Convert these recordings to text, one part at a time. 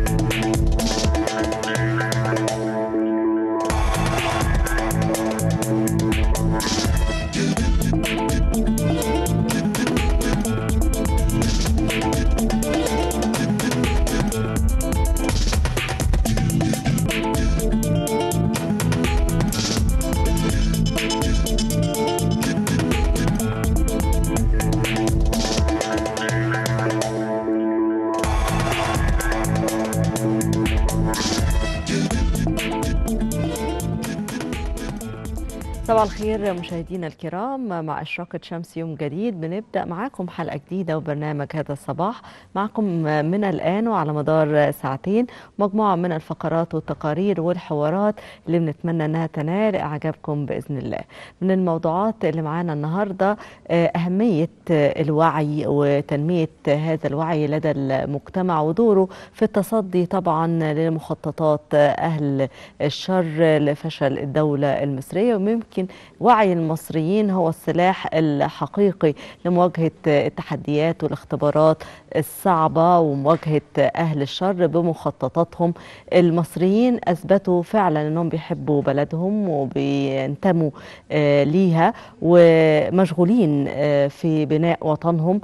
صباح الخير مشاهدينا الكرام مع إشراقة شمس يوم جديد بنبدأ معاكم حلقة جديدة وبرنامج هذا الصباح معكم من الآن وعلى مدار ساعتين مجموعة من الفقرات والتقارير والحوارات اللي بنتمنى أنها تنال إعجابكم بإذن الله من الموضوعات اللي معانا النهاردة أهمية الوعي وتنمية هذا الوعي لدى المجتمع ودوره في التصدي طبعا لمخططات أهل الشر لفشل الدولة المصرية وممكن وعي المصريين هو السلاح الحقيقي لمواجهة التحديات والاختبارات الصعبة ومواجهة أهل الشر بمخططاتهم المصريين أثبتوا فعلا أنهم بيحبوا بلدهم وبينتموا ليها ومشغولين في بناء وطنهم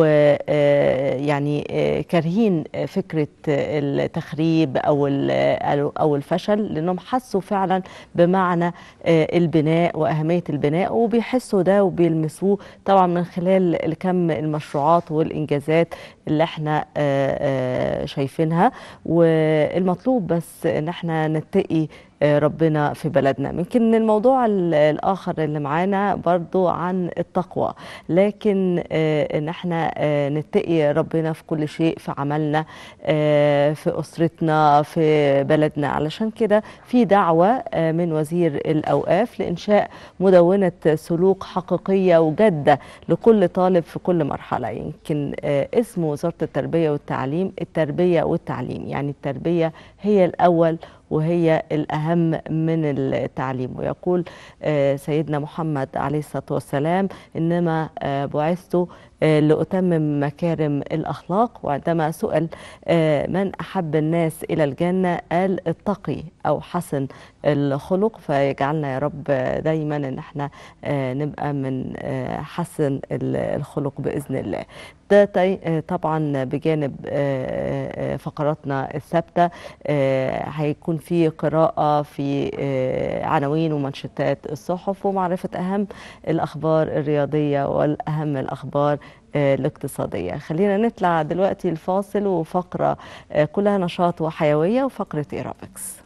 ويعني كارهين فكرة التخريب أو أو الفشل لأنهم حسوا فعلا بمعنى البناء وأهمية البناء وبيحسوا ده وبيلمسوه طبعا من خلال الكم المشروعات والإنجازات اللي احنا شايفينها والمطلوب بس ان احنا نتقي ربنا في بلدنا يمكن الموضوع الآخر اللي معانا برضو عن التقوى لكن ان احنا نتقي ربنا في كل شيء في عملنا في أسرتنا في بلدنا علشان كده في دعوة من وزير الأوقاف لإنشاء مدونة سلوك حقيقية وجادة لكل طالب في كل مرحلة يمكن اسم وزارة التربية والتعليم التربية والتعليم يعني التربية هي الأول وهي الأهم من التعليم ويقول سيدنا محمد عليه الصلاة والسلام إنما بعثت لأتمم مكارم الأخلاق وعندما سئل من أحب الناس إلى الجنة قال التقي أو حسن الخلق فيجعلنا يا رب دايما ان احنا نبقى من حسن الخلق بإذن الله ده طبعا بجانب فقراتنا الثابتة هيكون في قراءة في عناوين ومنشطات الصحف ومعرفة أهم الأخبار الرياضية والأهم الأخبار الاقتصادية خلينا نطلع دلوقتي الفاصل وفقرة كلها نشاط وحيوية وفقرة إيرابكس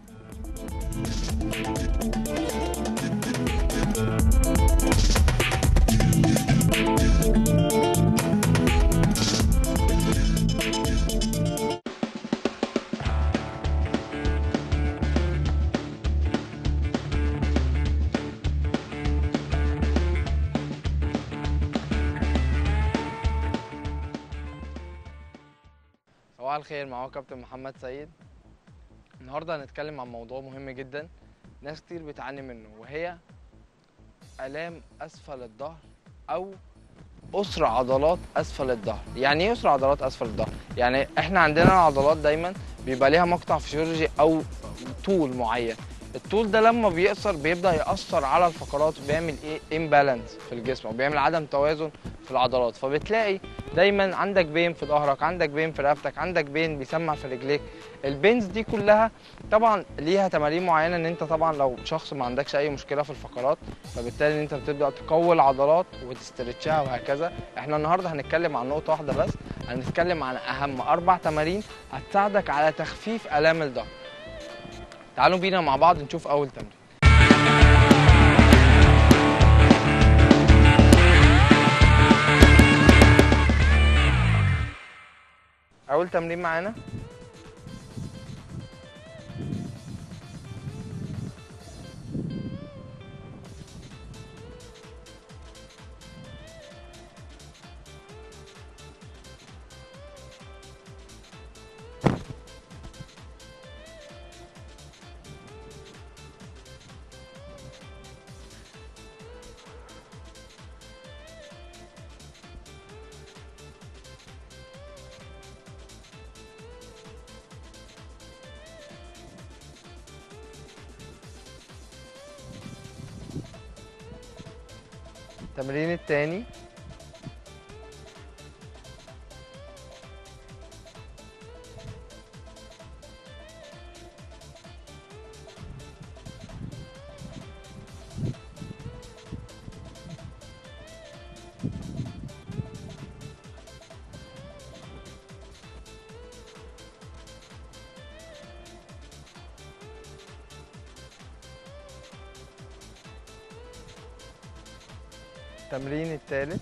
صباح الخير معاكم كابتن محمد سيد النهارده هنتكلم عن موضوع مهم جدا ناس كتير بتعاني منه وهي الام اسفل الظهر او اسر عضلات اسفل الظهر يعني ايه اسر عضلات اسفل الظهر يعني احنا عندنا العضلات دايما بيبقى ليها مقطع فسيولوجي او طول معين الطول ده لما بيقصر بيبدا ياثر على الفقرات وبيعمل ايه امبالانس في الجسم وبيعمل عدم توازن في العضلات فبتلاقي دايما عندك بين في ظهرك عندك بين في رقبتك عندك بين بيسمع في رجليك البينز دي كلها طبعا ليها تمارين معينه ان انت طبعا لو شخص ما عندكش اي مشكله في الفقرات فبالتالي ان انت بتبدا تقوي العضلات وتسترتشها وهكذا احنا النهارده هنتكلم عن نقطه واحده بس هنتكلم عن اهم اربع تمارين هتساعدك على تخفيف الام الظهر تعالوا بينا مع بعض نشوف اول تمرين اول تمرين معانا التمرين التاني التمرين التالت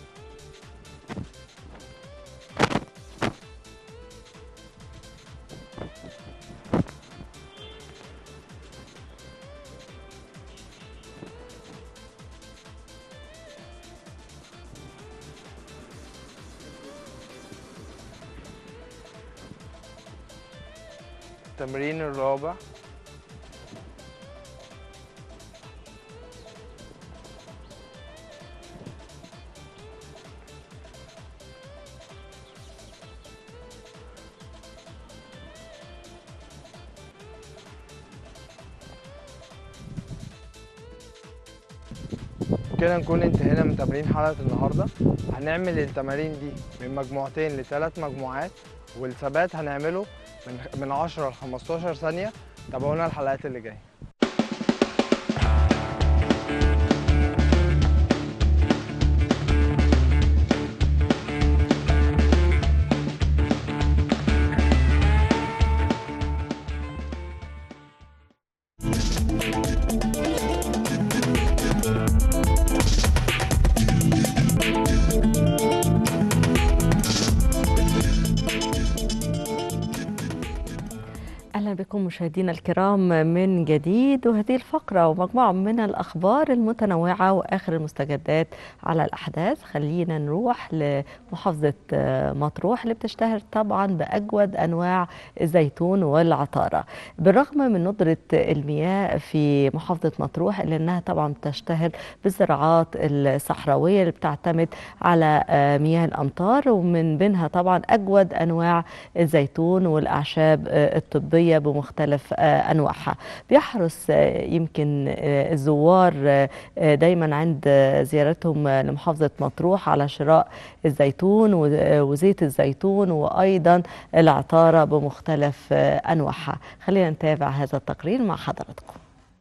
التمرين الرابع كده نكون انتهينا من تمرين حلقة النهاردة هنعمل التمارين دي من مجموعتين لثلاث مجموعات والثبات هنعمله من من 10 ل 15 ثانية تابعونا الحلقات اللي جاية أهلا بكم مشاهدينا الكرام من جديد وهذه الفقرة ومجموعة من الأخبار المتنوعة وآخر المستجدات على الأحداث خلينا نروح لمحافظة مطروح اللي بتشتهر طبعا بأجود أنواع الزيتون والعطارة بالرغم من ندرة المياه في محافظة مطروح إلا أنها طبعا تشتهر بالزراعات الصحراوية اللي بتعتمد على مياه الأمطار ومن بينها طبعا أجود أنواع الزيتون والأعشاب الطبية بمختلف انواعها بيحرص يمكن الزوار دايما عند زيارتهم لمحافظه مطروح على شراء الزيتون وزيت الزيتون وايضا العطاره بمختلف انواعها خلينا نتابع هذا التقرير مع حضراتكم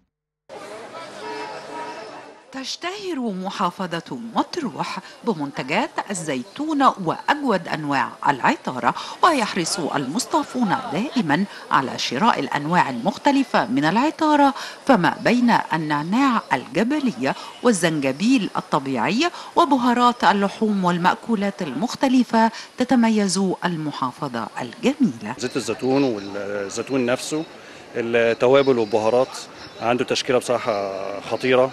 تشتهر محافظة مطروح بمنتجات الزيتون وأجود أنواع العطارة ويحرص المصطافون دائما على شراء الأنواع المختلفة من العطارة فما بين النعناع الجبلية والزنجبيل الطبيعي وبهارات اللحوم والمأكولات المختلفة تتميز المحافظة الجميلة زيت الزيتون والزيتون نفسه التوابل والبهارات عنده تشكيله بصراحه خطيره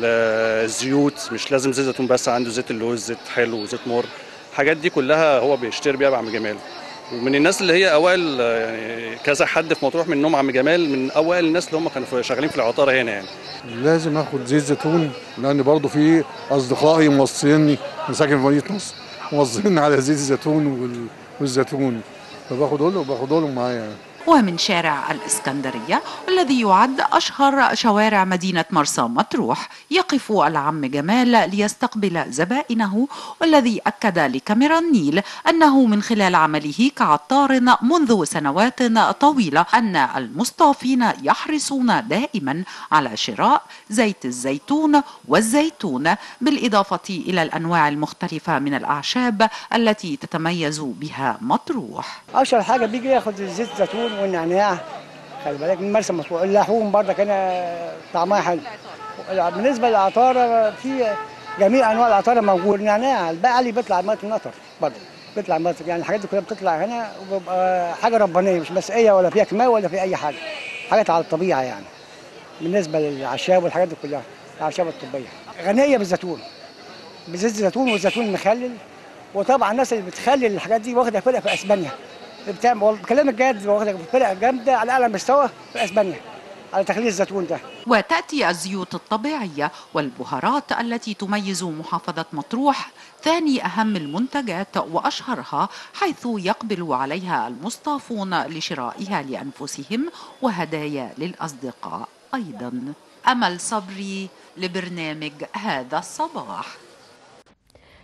الزيوت مش لازم زيت زيتون بس عنده زيت اللوز زيت حلو وزيت مر الحاجات دي كلها هو بيشتري بيها بعم جمال ومن الناس اللي هي اوائل يعني كذا حد في مطروح منهم عم جمال من اوائل الناس اللي هم كانوا شغالين في العطاره هنا يعني لازم اخد زيت زيتون لان برضه في اصدقائي موصيني انا ساكن في مدينه نصر موصيني على زيت الزيتون والزيتون فباخد له وباخد لهم معايا يعني. ومن شارع الإسكندرية والذي يعد أشهر شوارع مدينة مرسى مطروح يقف العم جمال ليستقبل زبائنه والذي أكد لكاميرا النيل أنه من خلال عمله كعطار منذ سنوات طويلة أن المصطافين يحرصون دائما على شراء زيت الزيتون والزيتون بالإضافة إلى الأنواع المختلفة من الأعشاب التي تتميز بها مطروح اشهر حاجه بيجي ياخد زيت الزيتون والنعناع خلي بالك من مرسى مطروح اللحوم برضه كان طعمها حلو بالنسبه للعطاره في جميع انواع العطاره موجود النعناع البقى اللي بيطلع ميه النطر برضه بيطلع ميه يعني الحاجات دي كلها بتطلع هنا وبيبقى حاجه ربانيه مش مسقيه ولا فيها كيماوي ولا في اي حاجه حاجات على الطبيعه يعني بالنسبه للعشاب والحاجات دي كلها الاعشاب الطبيه غنيه بالزيتون بزيت الزيتون والزيتون المخلل وطبعا الناس اللي بتخلل الحاجات دي واخده فرقه في اسبانيا بتعمل بكلمك جد واخده فرقه جامده على اعلى مستوى في اسبانيا على تخليل الزيتون ده وتأتي الزيوت الطبيعية والبهارات التي تميز محافظة مطروح ثاني أهم المنتجات وأشهرها حيث يقبل عليها المصطافون لشرائها لأنفسهم وهدايا للأصدقاء أيضا أمل صبري لبرنامج هذا الصباح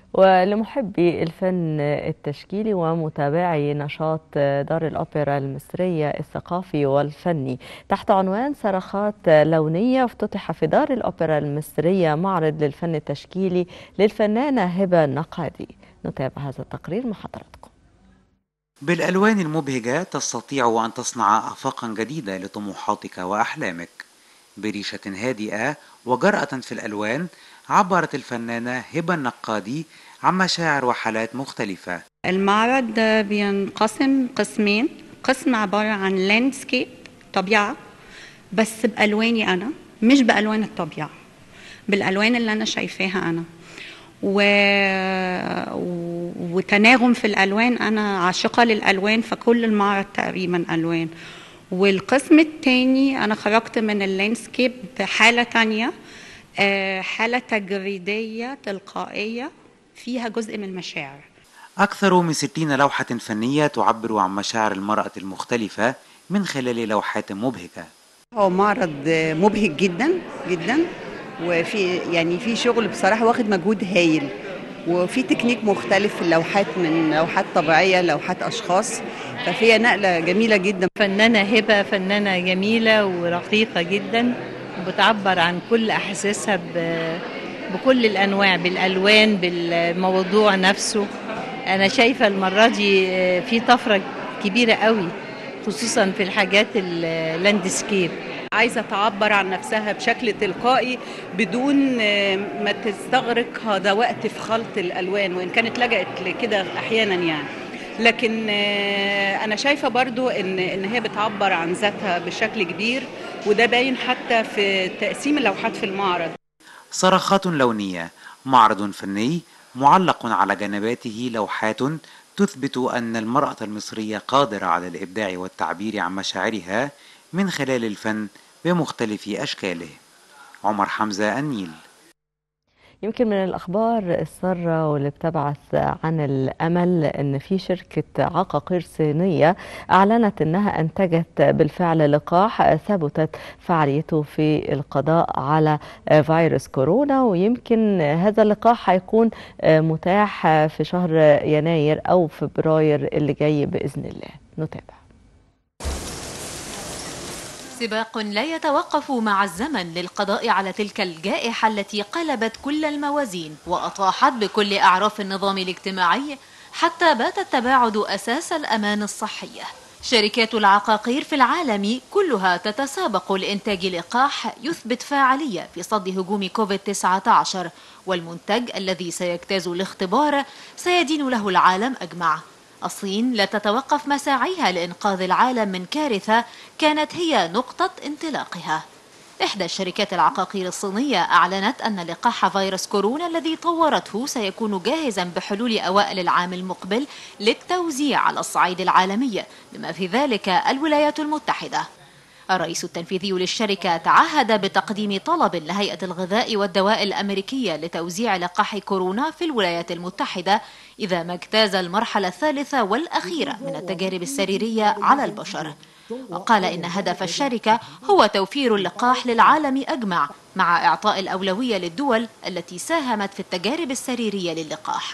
ولمحبي الفن التشكيلي ومتابعي نشاط دار الأوبرا المصرية الثقافي والفني تحت عنوان صرخات لونية افتتح في دار الأوبرا المصرية معرض للفن التشكيلي للفنانة هبة النقادي نتابع هذا التقرير مع حضراتكم بالألوان المبهجة تستطيع أن تصنع آفاقا جديدة لطموحاتك وأحلامك بريشة هادئة وجرأة في الألوان عبرت الفنانة هبة النقادي عن مشاعر وحالات مختلفة المعرض بينقسم قسمين قسم عبارة عن لاندسكيب طبيعة بس بألواني أنا مش بألوان الطبيعة بالألوان اللي أنا شايفاها أنا و... و... وتناغم في الألوان أنا عاشقة للألوان فكل المعرض تقريبا ألوان والقسم التاني أنا خرجت من اللاندسكيب بحالة تانية آه، حالة تجريدية تلقائية فيها جزء من المشاعر أكثر من ستين لوحة فنية تعبر عن مشاعر المرأة المختلفة من خلال لوحات مبهجة هو معرض مبهج جدا جدا وفي يعني في شغل بصراحه واخد مجهود هايل وفي تكنيك مختلف في اللوحات من لوحات طبيعيه لوحات اشخاص ففيها نقله جميله جدا فنانة هبة فنانة جميلة ورقيقة جدا وبتعبر عن كل أحاسيسها ب- بكل الأنواع بالألوان بالموضوع نفسه أنا شايفة المرة دي في طفرة كبيرة قوي خصوصا في الحاجات اللاندسكيب عايزة تعبر عن نفسها بشكل تلقائي بدون آه، ما تستغرق هذا وقت في خلط الألوان وإن كانت لجأت لكده أحيانا يعني لكن آه، أنا شايفة برضو إن إن هي بتعبر عن ذاتها بشكل كبير وده باين حتى في تقسيم اللوحات في المعرض صرخات لونية معرض فني معلق على جنباته لوحات تثبت أن المرأة المصرية قادرة على الإبداع والتعبير عن مشاعرها من خلال الفن بمختلف أشكاله عمر حمزة النيل يمكن من الأخبار السارة واللي بتبعث عن الأمل أن في شركة عقاقير صينية أعلنت أنها أنتجت بالفعل لقاح ثبتت فعاليته في القضاء على فيروس كورونا ويمكن هذا اللقاح هيكون متاح في شهر يناير أو فبراير اللي جاي بإذن الله نتابع سباق لا يتوقف مع الزمن للقضاء على تلك الجائحة التي قلبت كل الموازين وأطاحت بكل أعراف النظام الاجتماعي حتى بات التباعد أساس الأمان الصحية شركات العقاقير في العالم كلها تتسابق لإنتاج لقاح يثبت فاعلية في صد هجوم كوفيد-19 والمنتج الذي سيجتاز الاختبار سيدين له العالم أجمع الصين لا تتوقف مساعيها لإنقاذ العالم من كارثة كانت هي نقطة انطلاقها إحدى الشركات العقاقير الصينية أعلنت أن لقاح فيروس كورونا الذي طورته سيكون جاهزا بحلول أوائل العام المقبل للتوزيع على الصعيد العالمي بما في ذلك الولايات المتحدة الرئيس التنفيذي للشركة تعهد بتقديم طلب لهيئة الغذاء والدواء الأمريكية لتوزيع لقاح كورونا في الولايات المتحدة إذا ما اجتاز المرحلة الثالثة والأخيرة من التجارب السريرية على البشر وقال إن هدف الشركة هو توفير اللقاح للعالم أجمع مع إعطاء الأولوية للدول التي ساهمت في التجارب السريرية للقاح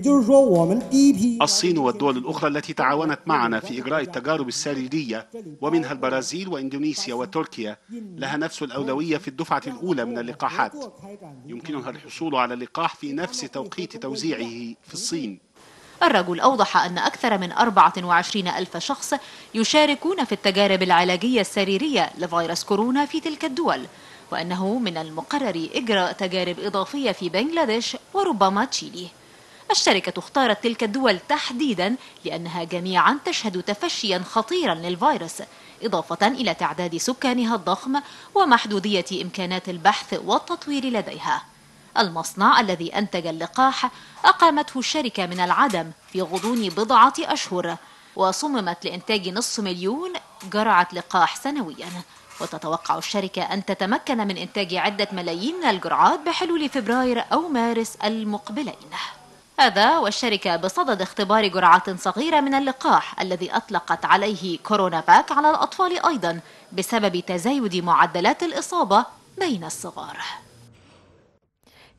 الصين والدول الأخرى التي تعاونت معنا في إجراء التجارب السريرية ومنها البرازيل وإندونيسيا وتركيا لها نفس الأولوية في الدفعة الأولى من اللقاحات يمكنها الحصول على اللقاح في نفس توقيت توزيعه في الصين الرجل أوضح أن أكثر من 24 ألف شخص يشاركون في التجارب العلاجية السريرية لفيروس كورونا في تلك الدول وأنه من المقرر إجراء تجارب إضافية في بنغلاديش وربما تشيلي الشركة اختارت تلك الدول تحديدا لأنها جميعا تشهد تفشيا خطيرا للفيروس إضافة إلى تعداد سكانها الضخم ومحدودية إمكانات البحث والتطوير لديها المصنع الذي أنتج اللقاح أقامته الشركة من العدم في غضون بضعة أشهر وصممت لإنتاج نصف مليون جرعة لقاح سنويا وتتوقع الشركة أن تتمكن من إنتاج عدة ملايين من الجرعات بحلول فبراير أو مارس المقبلين هذا والشركة بصدد اختبار جرعات صغيرة من اللقاح الذي أطلقت عليه كورونا باك على الأطفال أيضا بسبب تزايد معدلات الإصابة بين الصغار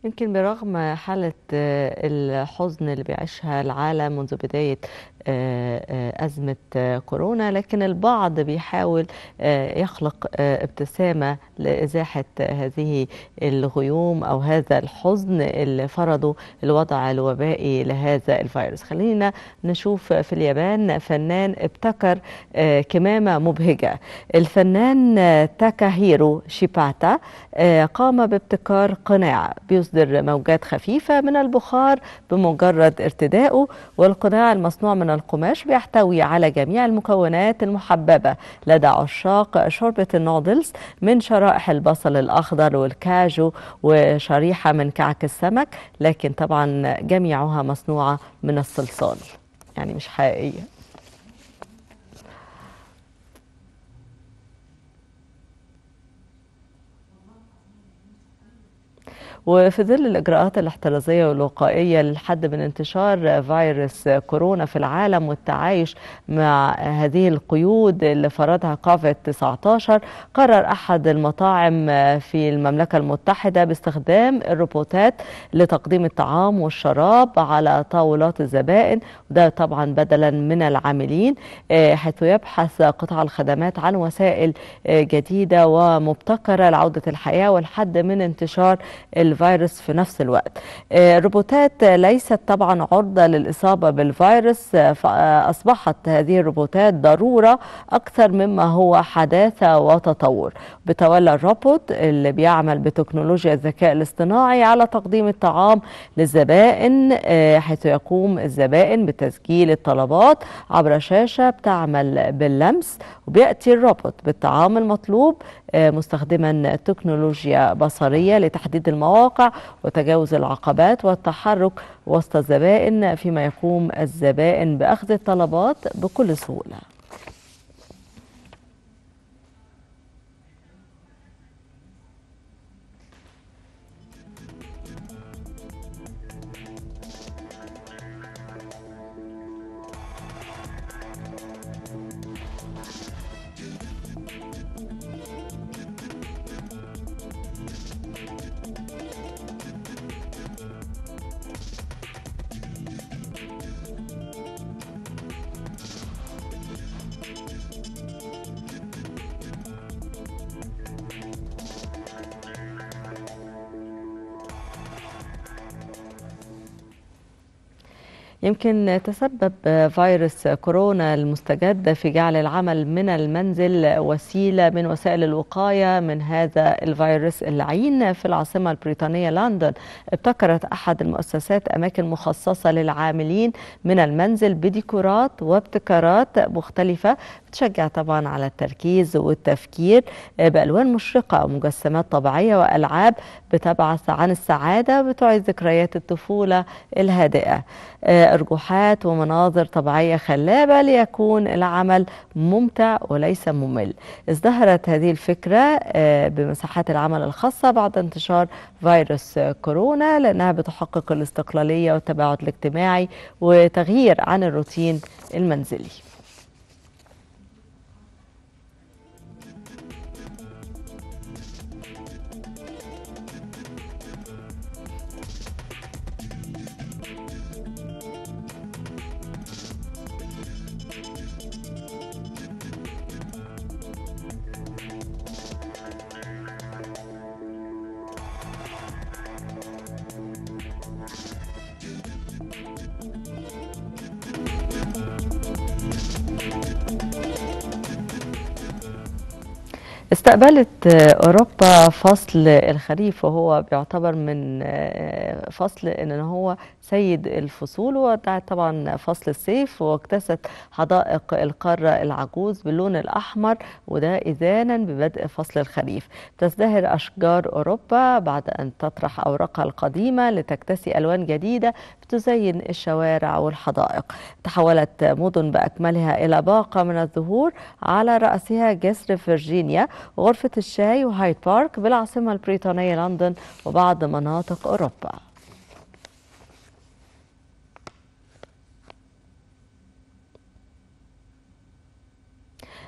يمكن برغم حالة آه، الحزن اللي بيعيشها العالم منذ بداية آه، آه، أزمة آه، كورونا لكن البعض بيحاول آه، يخلق آه، ابتسامة لإزاحة هذه الغيوم أو هذا الحزن اللي فرضه الوضع الوبائي لهذا الفيروس خلينا نشوف في اليابان فنان ابتكر آه، كمامة مبهجة الفنان آه، تاكاهيرو شيباتا آه، قام بابتكار قناع بيصدر موجات خفيفة من البخار بمجرد ارتدائه والقناع المصنوع من القماش بيحتوي على جميع المكونات المحببة لدى عشاق شوربة النودلز من شرائح البصل الأخضر والكاجو وشريحة من كعك السمك لكن طبعا جميعها مصنوعة من الصلصال يعني مش حقيقية وفي ظل الإجراءات الاحترازية والوقائية للحد من انتشار فيروس كورونا في العالم والتعايش مع هذه القيود اللي فرضها كوفيد 19 قرر أحد المطاعم في المملكة المتحدة باستخدام الروبوتات لتقديم الطعام والشراب على طاولات الزبائن وده طبعا بدلا من العاملين آه، حيث يبحث قطاع الخدمات عن وسائل آه، جديدة ومبتكرة لعودة الحياة والحد من انتشار الفيروس في نفس الوقت آه، الروبوتات ليست طبعا عرضة للإصابة بالفيروس آه، فأصبحت هذه الروبوتات ضرورة أكثر مما هو حداثة وتطور بتولى الروبوت اللي بيعمل بتكنولوجيا الذكاء الاصطناعي على تقديم الطعام للزبائن آه، حيث يقوم الزبائن بتسجيل الطلبات عبر شاشة بتعمل باللمس وبيأتي الروبوت بالطعام المطلوب آه، مستخدما تكنولوجيا بصرية لتحديد المواقع وتجاوز العقبات والتحرك وسط الزبائن فيما يقوم الزبائن بأخذ الطلبات بكل سهولة يمكن تسبب فيروس كورونا المستجد في جعل العمل من المنزل وسيلة من وسائل الوقاية من هذا الفيروس اللعين في العاصمة البريطانية لندن ابتكرت أحد المؤسسات أماكن مخصصة للعاملين من المنزل بديكورات وابتكارات مختلفة بتشجع طبعا على التركيز والتفكير بألوان مشرقة ومجسمات طبيعية وألعاب بتبعث عن السعادة بتعيد ذكريات الطفولة الهادئة أرجوحات ومناظر طبيعية خلابة ليكون العمل ممتع وليس ممل ازدهرت هذه الفكرة بمساحات العمل الخاصة بعد انتشار فيروس كورونا لأنها بتحقق الاستقلالية والتباعد الاجتماعي وتغيير عن الروتين المنزلي استقبلت أوروبا فصل الخريف وهو بيعتبر من فصل إن هو سيد الفصول ودعت طبعا فصل الصيف واكتست حدائق القارة العجوز باللون الأحمر وده إذانا ببدء فصل الخريف تزدهر أشجار أوروبا بعد أن تطرح أوراقها القديمة لتكتسي ألوان جديدة بتزين الشوارع والحدائق تحولت مدن بأكملها إلى باقة من الزهور على رأسها جسر فرجينيا وغرفة الشاي وهايد بارك بالعاصمة البريطانية لندن وبعض مناطق أوروبا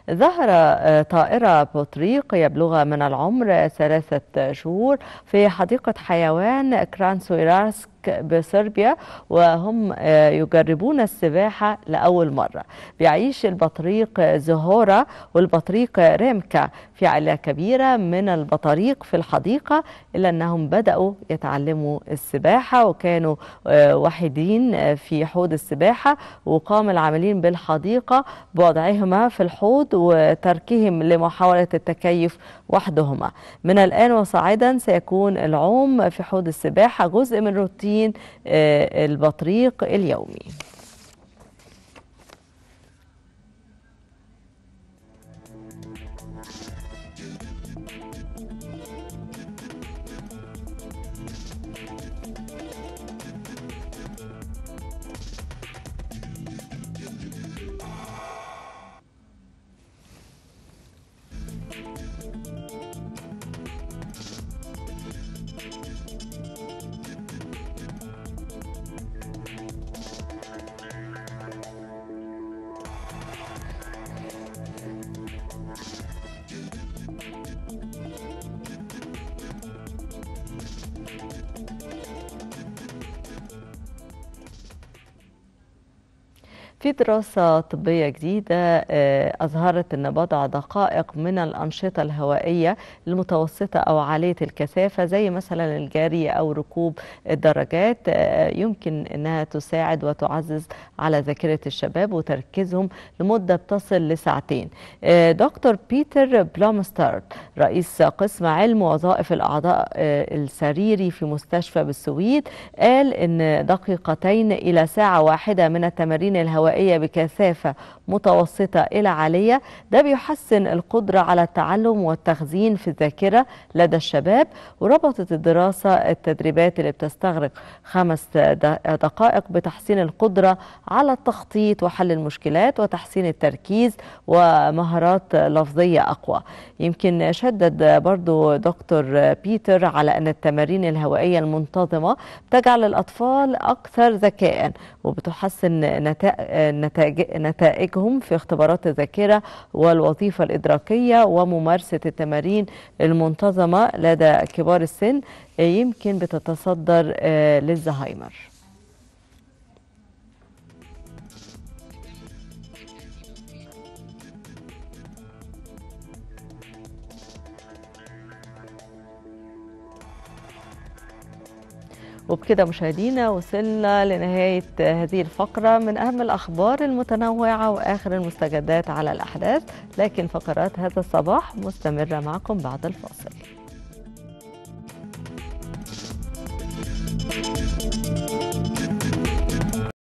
ظهر آه، طائرة بطريق يبلغ من العمر ثلاثة شهور في حديقة حيوان كرانسويراسك بصربيا وهم آه، يجربون السباحة لأول مرة بيعيش البطريق زهورة والبطريق ريمكا في عائلة كبيرة من البطاريق في الحديقة إلا أنهم بدأوا يتعلموا السباحة وكانوا آه، وحيدين آه، في حوض السباحة وقام العاملين بالحديقة بوضعهما في الحوض وتركهم لمحاولة التكيف وحدهما من الآن وصاعدا سيكون العوم في حوض السباحة جزء من روتين آه، البطريق اليومي في دراسة طبية جديدة آه، أظهرت أن بضع دقائق من الأنشطة الهوائية المتوسطة أو عالية الكثافة زي مثلا الجري أو ركوب الدراجات آه، يمكن أنها تساعد وتعزز على ذاكرة الشباب وتركيزهم لمدة بتصل لساعتين آه، دكتور بيتر بلومستارد رئيس قسم علم وظائف الأعضاء آه، السريري في مستشفى بالسويد قال أن دقيقتين إلى ساعة واحدة من التمارين الهوائية بكثافة متوسطة إلى عالية ده بيحسن القدرة على التعلم والتخزين في الذاكرة لدى الشباب وربطت الدراسة التدريبات اللي بتستغرق خمس د- دقائق بتحسين القدرة على التخطيط وحل المشكلات وتحسين التركيز ومهارات لفظية أقوى يمكن شدد برضو دكتور بيتر على أن التمارين الهوائية المنتظمة تجعل الأطفال أكثر ذكاء وبتحسن نتا- نتائج نتائجهم في اختبارات الذاكرة والوظيفة الإدراكية وممارسة التمارين المنتظمة لدى كبار السن يمكن بتتصدر آه، للزهايمر وبكده مشاهدينا وصلنا لنهاية هذه الفقرة من أهم الأخبار المتنوعة وآخر المستجدات على الأحداث لكن فقرات هذا الصباح مستمرة معكم بعد الفاصل